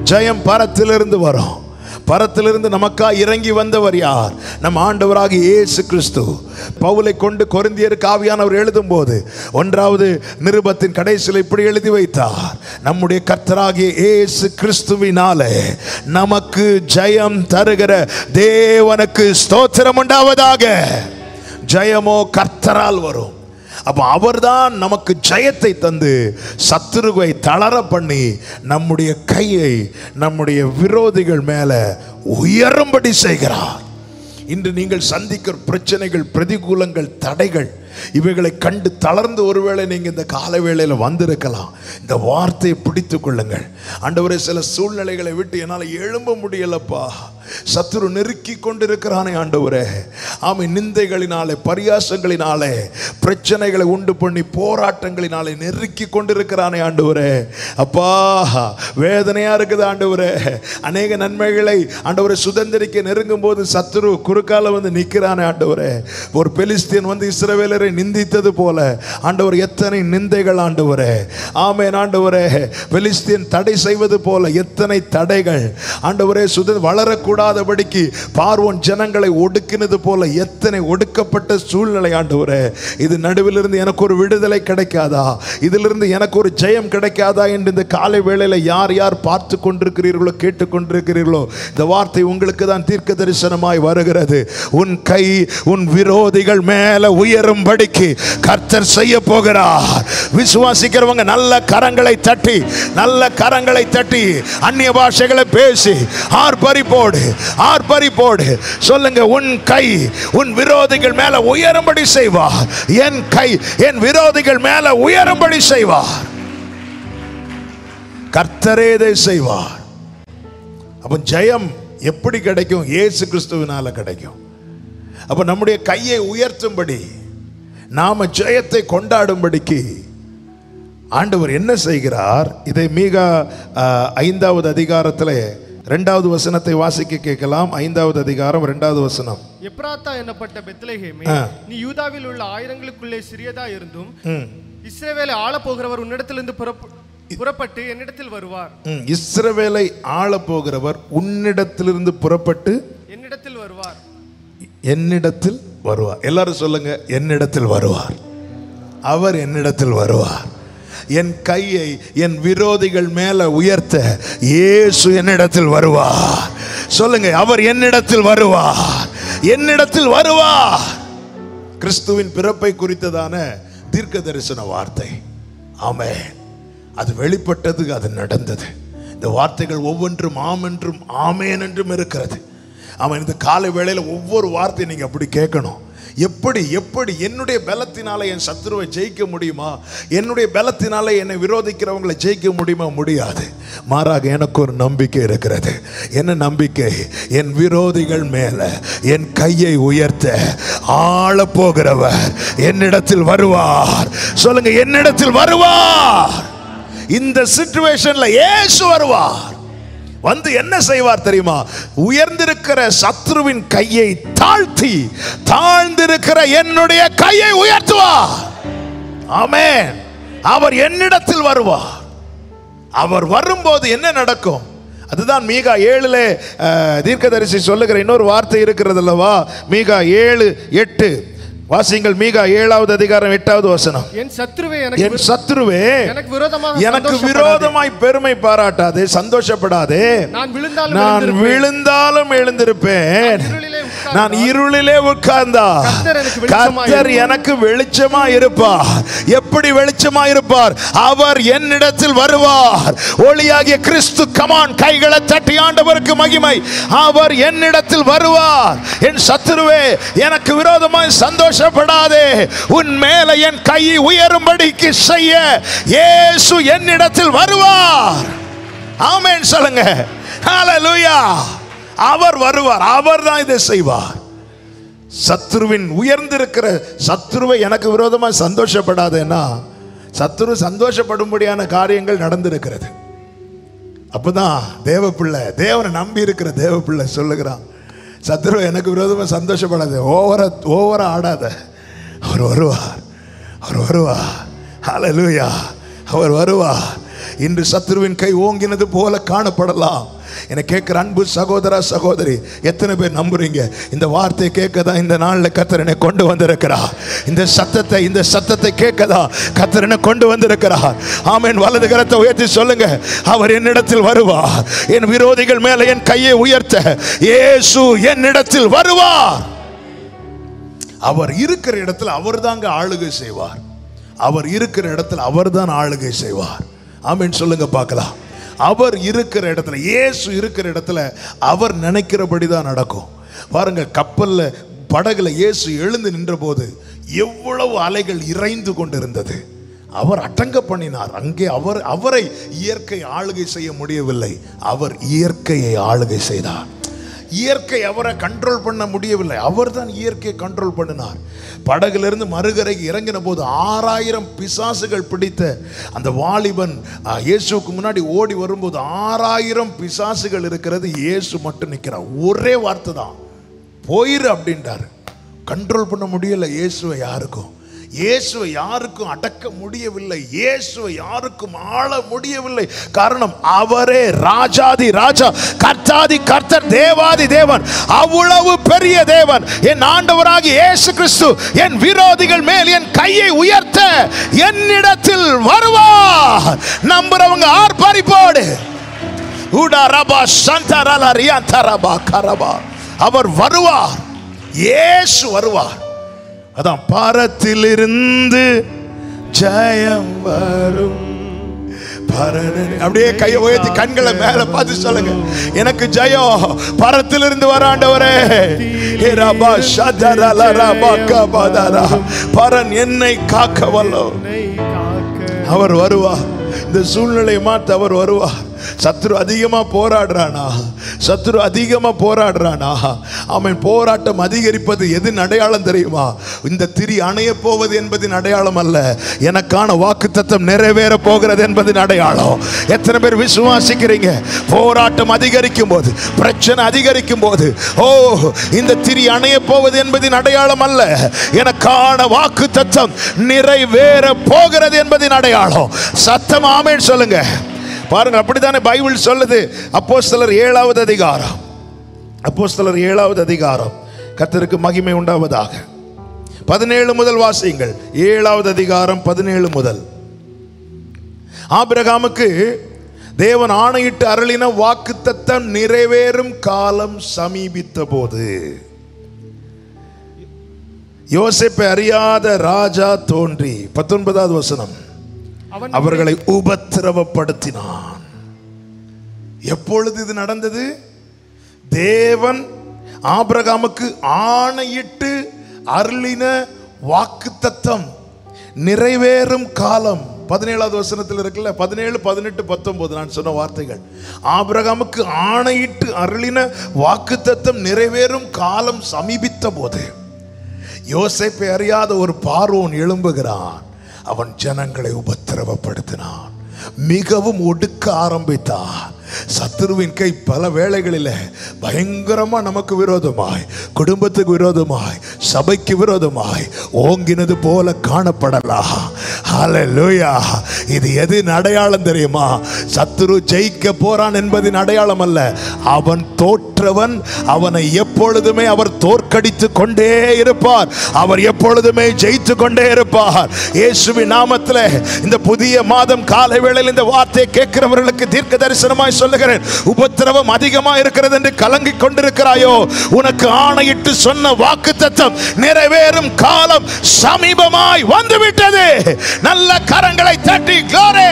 ஜெயம் பரத்திலிருந்து வரும் பரத்திலிருந்து நமக்கா இறங்கி வந்தவர் யார் நம் ஆண்டவராகிய இயேசு கிறிஸ்து பவுலை கொண்டு கொரிந்தியருக்கு ஆவியானவர் எழுதும்போது ஒன்றாவது நிருபத்தின் கடைசியில் இப்படி எழுதி வைத்தார் நம்முடைய கர்த்தராகிய இயேசு கிறிஸ்துவினாலே நமக்கு ஜெயம் தருகிற தேவனுக்கு ஸ்தோத்திரம் உண்டாவதாக ஜெயமோ கர்த்தரால் வரும் அப்போ அவர்தான் நமக்கு ஜெயத்தை தந்து சத்துருவை தளர பண்ணி நம்முடைய கையை நம்முடைய விரோதிகள் மேலே உயரும்படி செய்கிறார் இன்று நீங்கள் சந்திக்கிற பிரச்சனைகள் பிரதிகூலங்கள் தடைகள் இவைகளை கண்டு தளர்ந்து ஒருவேளை நீங்க இந்த கால வேளையில வந்திருக்கலாம் இந்த வார்த்தையை பிடித்து கொள்ளுங்கள் ஆண்டவரே சில சூழ்நிலைகளை விட்டு என்னால் எழும்ப முடியலப்பா சத்துரு நெருக்கி கொண்டிருக்கிறானே ஆண்டவரே ஆமை நிந்தைகளினாலே பரியாசங்களினாலே பிரச்சனைகளை உண்டு பண்ணி போராட்டங்களினாலே நெருக்கி கொண்டிருக்கிறானே ஆண்டவரே அப்பா வேதனையா இருக்குது ஆண்டவரே அநேக நன்மைகளை ஆண்டவரை சுதந்திரிக்க நெருங்கும் போது சத்துரு குறுக்கால வந்து நிற்கிறானே ஆண்டவரே ஒரு பெலிஸ்தீன் வந்து இஸ்ரவேலரை நிந்தித்தது போல ஆண்டவர் எத்தனை நிந்தைகள் ஆண்டவரே ஆமேன் ஆண்டவரே பெலிஸ்தீன் தடை செய்வது போல எத்தனை தடைகள் ஆண்டவரே சுத வளரக்கூடாதபடிக்கு பார்வோன் ஜனங்களை ஒடுக்கினது போல எத்தனை ஒடுக்கப்பட்ட சூழ்நிலை ஆண்டவரே இது நடுவிலிருந்து எனக்கு ஒரு விடுதலை கிடைக்காதா இதிலிருந்து எனக்கு ஒரு ஜெயம் கிடைக்காதா என்று இந்த காலை வேளையில யார் யார் பார்த்து கொண்டிருக்கிறீர்களோ கேட்டு கொண்டிருக்கிறீர்களோ இந்த வார்த்தை உங்களுக்கு தான் தீர்க்க தரிசனமாய் வருகிறது உன் கை உன் விரோதிகள் மேல உயரும்படிக்கு கர்த்தர் செய்ய போகிறார் விசுவாசிக்கிறவங்க நல்ல கரங்களை தட்டி நல்ல கரங்களை தட்டி அந்நிய பாஷைகளை பேசி ஆர்ப்பரிப்போடு ஆர்ப்பரிப்போடு சொல்லுங்க உன் கை உன் விரோதிகள் மேல உயரும்படி செய்வார் என் கை என் விரோதிகள் மேல உயரும்படி செய்வார் கர்த்தரே இதை செய்வார் அப்ப ஜெயம் எப்படி கிடைக்கும் இயேசு கிறிஸ்துவினால கிடைக்கும் அப்ப நம்முடைய கையை உயர்த்தும்படி நாம ஜெயத்தை கொண்டாடும்படிக்கு ஆண்டவர் என்ன செய்கிறார் இதை மிக ஐந்தாவது அதிகாரத்தில் ரெண்டாவது வசனத்தை வாசிக்க கேட்கலாம் ஐந்தாவது அதிகாரம் ரெண்டாவது வசனம் எப்ராத்தா என்னப்பட்ட பெத்லெகேமே ஆ. நீ யூதாவில் உள்ள ஆயிரங்களுக்குள்ளே சிறியதா இருந்தும் ம். இஸ்ரவேலை ஆளப் போகிறவர் உன்னிடத்திலிருந்து புறப்ப- புறப்பட்டு என்னிடத்தில் வருவார் ம், இஸ்ரவேலை ஆளப் போகிறவர் உன்னிடத்திலிருந்து புறப்பட்டு என்னிடத்தில் வருவார் என்னிடத்தில் வருவார் எல்லாரும் சொல்லுங்க என்னிடத்தில் வருவார் அவர் என்னிடத்தில் வருவார் என் கையை என் விரோதிகள் மேல உயர்த்த இயேசு என்னிடத்தில் வருவார் சொல்லுங்க அவர் என்னிடத்தில் வருவார் என்னிடத்தில் வருவார் கிறிஸ்துவின் பிறப்பை குறித்ததான தீர்க்க தரிசன வார்த்தை ஆமென் அது வெளிப்பட்டது அது நடந்தது இந்த வார்த்தைகள் ஒவ்வொன்றும் ஆம் என்றும் ஆமேன் என்றும் இருக்கிறது அவன் இந்த காலை வேளையில ஒவ்வொரு வார்த்தையும் நீங்க அப்படி கேட்கணும் எப்படி எப்படி என்னுடைய பலத்தினால என் சத்துருவை ஜெயிக்க முடியுமா என்னுடைய பலத்தினால என்னை விரோதிக்கிறவங்களை ஜெயிக்க முடியுமா முடியாது மாறாக எனக்கு ஒரு நம்பிக்கை இருக்கிறது என்ன நம்பிக்கை என் விரோதிகள் மேல என் கையை உயர்த்த ஆள போகிறவர் என்னிடத்தில் வருவார் சொல்லுங்க என்னிடத்தில் வருவார் இந்த சிச்சுவேஷன்ல இயேசு வருவார் வந்து என்ன செய்வார் தெரியுமா உயர்ந்திருக்கிற சத்ருவின் கையை தாழ்த்தி தாழ்ந்திருக்கிற என்னுடைய கையை உயர்த்துவார் ஆமென் அவர் என்னிடத்தில் வருவார் அவர் வரும்போது என்ன நடக்கும் அதுதான் மீகா ஏழுல அஹ், தீர்க்கதரிசி சொல்லுகிற இன்னொரு வார்த்தை இருக்கிறது அல்லவா மீகா ஏழு எட்டு வாசிங்கள் மீகா ஏழாவது அதிகாரம் எட்டாவது வசனம் என் சத்ருவை எனக்கு என் சத்ருவே எனக்கு விரோதமாக எனக்கு சந்தோஷப்படாதே. விரோதமாய் பெருமை பாராட்டாதே சந்தோஷப்படாதே நான் விழுந்தாலும் நான் எழுந்திருப்பேன். விழுந்தாலும் எழுந்திருப்பேன் நான் இருளிலே உட்கார்ந்தால் நான் இருளிலே உட்கார்ந்தா கர்த்தர் எனக்கு வெளிச்சமாய் கர்த்தர் எனக்கு வெளிச்சமா இருப்பார் எப்படி வெளிச்சமா இருப்பார் அவர் என்னிடத்தில் வருவார் ஒளியாகிய கிறிஸ்து கமான் கைகளை தட்டி ஆண்டவருக்கு மகிமை அவர் என்னிடத்தில் வருவார் என் சத்துருவே எனக்கு விரோதமாய் சந்தோஷப்படாதே உன் மேல என் கையை உயரும்படிக்கு செய்ய இயேசு என்னிடத்தில் வருவார் ஆமென் சொல்லுங்க ஹalleluya அவர் வருவார் அவர் தான் இதை செய்வார் சத்ருவின் உயர்ந்திருக்கிற சத்ருவை எனக்கு விரோதமாக சந்தோஷப்படாதேன்னா சத்ரு சந்தோஷப்படும்படியான காரியங்கள் நடந்திருக்கிறது அப்பதான் தேவ பிள்ளை தேவனை நம்பி இருக்கிற தேவ பிள்ளை சொல்லுகிறான் சத்ரு எனக்கு விரோதமாக சந்தோஷப்படாத ஓவரா ஓவரா ஆடாத அவர் வருவார் அவர் வருவார் ஹalleluya அவர் வருவார் இன்று சத்துருவின் கை ஓங்கினது போல காணப்படலாம் என கேட்கிற அன்பு சகோதரா சகோதரி எத்தனை பேர் நம்புறீங்க இந்த வார்த்தையை கேட்க தான் இந்த நாளில் கத்தரனை கொண்டு வந்திருக்கிறார் இந்த சத்தத்தை இந்த சத்தத்தை கேட்க தான் கத்தரனை கொண்டு வந்திருக்கிறார் ஆமென் வலது கரத்தை உயர்த்தி சொல்லுங்க அவர் என்னிடத்தில் வருவார் என் விரோதிகள் மேல என் கையை உயர்த்த இயேசு என்னிடத்தில் வருவார் அவர் இருக்கிற இடத்துல அவர் தாங்க ஆளுகை செய்வார் அவர் இருக்கிற இடத்துல அவர் தான் ஆளுகை செய்வார் ஆமென் சொல்லுங்க பார்க்கலாம் அவர் இருக்கிற இடத்துல இயேசு இருக்கிற இடத்துல அவர் நினைக்கிறபடி தான் நடக்கும் பாருங்க கப்பல்ல படகுல இயேசு எழுந்து நின்றபோது எவ்வளவு அலைகள் இறைந்து கொண்டிருந்தது அவர் அடங்க பண்ணினார் அங்கே அவர் அவரை இயற்கை ஆளுகை செய்ய முடியவில்லை அவர் இயற்கையை ஆளுகை செய்தார் இயற்கை அவரை கண்ட்ரோல் பண்ண முடியவில்லை அவர்தான் இயற்கையை கண்ட்ரோல் பண்ணினார் படகுலிருந்து மறுகரைக்கு இறங்கின போது ஆறாயிரம் பிசாசுகள் பிடித்த அந்த வாலிபன் ஆ, இயேசுவுக்கு முன்னாடி ஓடி வரும்போது ஆறாயிரம் பிசாசுகள் இருக்கிறது இயேசு மட்டும் நிற்கிறார் ஒரே வார்த்தை தான் போயிரு அப்படின்றாரு கண்ட்ரோல் பண்ண முடியல இயேசுவை யாருக்கும் இயேசுவை யாருக்கும் அடக்க முடியவில்லை இயேசுவை யாருக்கும் ஆள முடியவில்லை காரணம் அவரே ராஜாதி ராஜா கர்த்தாதி கர்த்தர் தேவாதி தேவன் அவ்வளவு பெரிய தேவன் என் ஆண்டவராகி இயேசு கிறிஸ்து என் விரோதிகள் மேல் என் கையை உயர்த்த என்னிடத்தில் வருவார் நம்புறவங்க ஆர்ப்பரிப்போடு ஊடா ரபா சந்தரல ரியாந்தரபா கரபா அவர் வருவார் இயேசு வருவார் அதான் பாரத்திலிருந்து ஜெயம் வரும் பரனே- அப்படியே கையை உயர்த்தி கண்களை மேல பார்த்து சொல்லுங்க எனக்கு ஜெயம் பரத்திலிருந்து வராண்டவரே ஹே ரபா ஷதரல ரபா கபதரா பரன் என்னை காக்க வல்லோ என்னை காக்க அவர் வருவார் இந்த சூழ்நிலையை மாற்ற அவர் வருவார் சத்ரு அதிகமா போராடுறானா சத்ரு அதிகமா போராடுறானா அவன் போராட்டம் அதிகரிப்பது எதின் அடையாளம் தெரியுமா இந்த திரி அணைய போவது என்பதின் அடையாளம் அல்ல எனக்கான வாக்குத்தத்தம் நிறைவேற போகிறது என்பதின் அடையாளம் எத்தனை பேர் விசுவாசிக்கிறீங்க போராட்டம் அதிகரிக்கும் போது பிரச்சனை அதிகரிக்கும் போது ஓ இந்த திரி அணைய போவது என்பதின் அடையாளம் அல்ல எனக்கான வாக்கு தத்தம் நிறைவேற போகிறது என்பதின் அடையாளம் சத்தம் ஆமேன் சொல்லுங்க பாருங்க அப்படித்தானே பைபிள் சொல்லுது அப்போஸ்தலர் ஏழாவது அதிகாரம் அப்போஸ்தலர் ஏழாவது அதிகாரம் கர்த்தருக்கு மகிமை உண்டாவதாக பதினேழு முதல் வாசியுங்கள் ஏழாவது அதிகாரம் பதினேழு முதல் ஆபிரகாமுக்கு தேவன் ஆணையிட்டு அருளின வாக்குத்தத்தம் நிறைவேறும் காலம் சமீபித்த போது யோசேப்பை அறியாத ராஜா தோன்றி பத்தொன்பதாவது வசனம் அவன் அவர்களை உபத்திரவப்படுத்தினான் எப்பொழுது இது நடந்தது தேவன் ஆபிரகாமுக்கு ஆணையிட்டு அருளின வாக்குத்தத்தம் நிறைவேறும் காலம் பதினேழாவது வசனத்தில் இருக்குல்ல பதினேழு பதினெட்டு பத்தொன்பது நான் சொன்ன வார்த்தைகள் ஆபிரகாமுக்கு ஆணையிட்டு அருளின வாக்குத்தத்தம் நிறைவேறும் காலம் சமீபித்த போது யோசேப்பை அறியாத ஒரு பார்வோன் எழும்புகிறான் அவன் ஜனங்களை உபத்திரவப்படுத்தினான் மிகவும் ஒடுக்க ஆரம்பித்தான் சத்துருவின் கை பல வேளைகளில் பயங்கரமா நமக்கு விரோதமாய் குடும்பத்துக்கு விரோதமாய் சபைக்கு விரோதமாய் ஓங்கினது போல காணப்படலாம் ஹalleluya இது எதின் அடையாளம் தெரியுமா சத்துரு ஜெயிக்க போறான் என்பதின் அடையாளம் அல்ல அவன் தோற்றவன் அவனை எப்பொழுதுமே அவர் தோற்கடித்து கொண்டே இருப்பார் அவர் எப்பொழுதுமே ஜெயித்து கொண்டே இருப்பார் இயேசுவின் நாமத்தில் இந்த புதிய மாதம் காலை வேளையில் இந்த வார்த்தையை கேட்கிறவர்களுக்கு தீர்க்க தரிசனமாய் சொல்லுகிறேன் உபத்திரவம் அதிகமா இருக்கிறது என்று கலங்கிக் கொண்டிருக்கிறாயோ உனக்கு ஆணையிட்டு சொன்ன வாக்கு தத்தம் நிறைவேறும் காலம் சமீபமாய் வந்துவிட்டது நல்ல கரங்களை தட்டி glory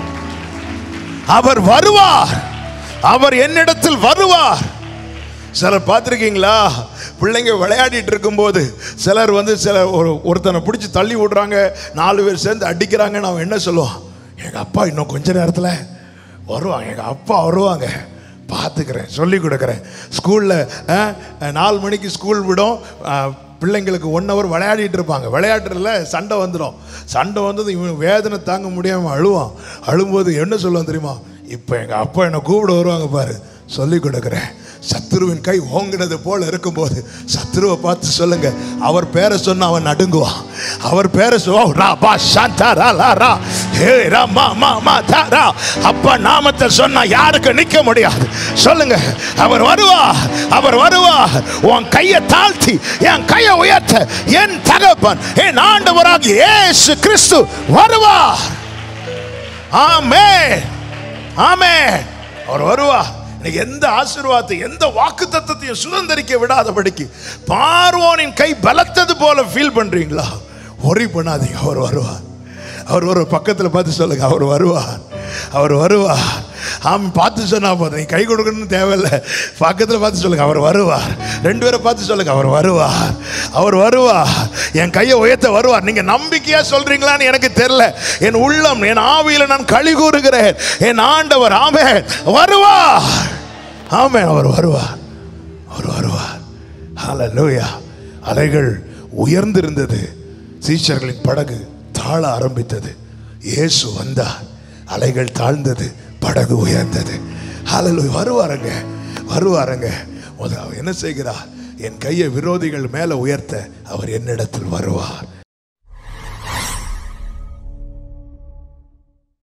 அவர் வருவார் அவர் என்னிடத்தில் வருவார் சிலர் பார்த்துருக்கீங்களா பிள்ளைங்க விளையாடிட்டு இருக்கும்போது சிலர் வந்து சில ஒரு ஒருத்தனை பிடிச்சி தள்ளி விடுறாங்க நாலு பேர் சேர்ந்து அடிக்கிறாங்கன்னு அவன் என்ன சொல்லுவான் எங்கள் அப்பா இன்னும் கொஞ்ச நேரத்தில் வருவாங்க எங்கள் அப்பா வருவாங்க பார்த்துக்கிறேன் சொல்லி கொடுக்குறேன் ஸ்கூலில் நாலு மணிக்கு ஸ்கூல் விடும் அஹ், பிள்ளைங்களுக்கு ஒன் ஹவர் விளையாடிட்டு இருப்பாங்க விளையாட்டுல சண்டை வந்துடும் சண்டை வந்தது இவன் வேதனை தாங்க முடியாமல் அழுவான் அழும்போது என்ன சொல்லுவான் தெரியுமா இப்போ எங்கள் அப்பா என்னை கூப்பிட வருவாங்க பாரு சொல்லி கொடுக்குறேன் சத்துருவின் கை ஓங்கினது போல இருக்கும்போது சத்துருவை பார்த்து சொல்லுங்க அவர் பேரை சொன்னா அவன் நடுங்குவான் அவர் பேரை சொ ஓ, ரா பா சாந்தா ரா லா ரா ஹே ரா மா மா மா தா ரா அப்பா நாமத்தை சொன்னா யாருக்கு நிக்க முடியாது சொல்லுங்க அவர் வருவார் அவர் வருவார் உன் கையை தாழ்த்தி என் கையை உயர்த்த என் தகப்பன் என் ஆண்டவராகிய இயேசு கிறிஸ்து வருவார் ஆமே ஆமே அவர் வருவா இன்னைக்கு எந்த ஆசீர்வாதத்தை எந்த வாக்கு தத்தத்தையும் சுதந்திரிக்க விடாதபடிக்கு பார்வோனின் கை பலத்தது போல ஃபீல் பண்றீங்களா ஒரி பண்ணாதீங்க அவர் வருவார் அவர் ஒரு பக்கத்தில் பார்த்து சொல்லுங்க அவர் வருவார் அவர் வருவார் ஆம் பார்த்து சொன்னா போதும் நீ கை கொடுக்கணும்னு தேவையில்லை பக்கத்தில் பார்த்து சொல்லுங்க அவர் வருவார் ரெண்டு பேரை பார்த்து சொல்லுங்க அவர் வருவார் அவர் வருவார் என் கையை உயர்த்த வருவார் நீங்க நம்பிக்கையா சொல்றீங்களான்னு எனக்கு தெரியல என் உள்ளம் என் ஆவியில நான் களி கூறுகிறேன் என் ஆண்டவர் ஆமே வருவார் ஆமே அவர் வருவார் அவர் வருவார் ஹalleluya அலைகள் உயர்ந்திருந்தது சீஷர்களின் படகு தாழ ஆரம்பித்தது இயேசு வந்தார் அலைகள் தாழ்ந்தது படகு உயர்ந்தது ஹalleluya வருவாருங்க வருவாருங்க முதல்ல அவர் என்ன செய்கிறார் என் கையை விரோதிகள் மேல உயர்த்த அவர் என்னிடத்தில் வருவார்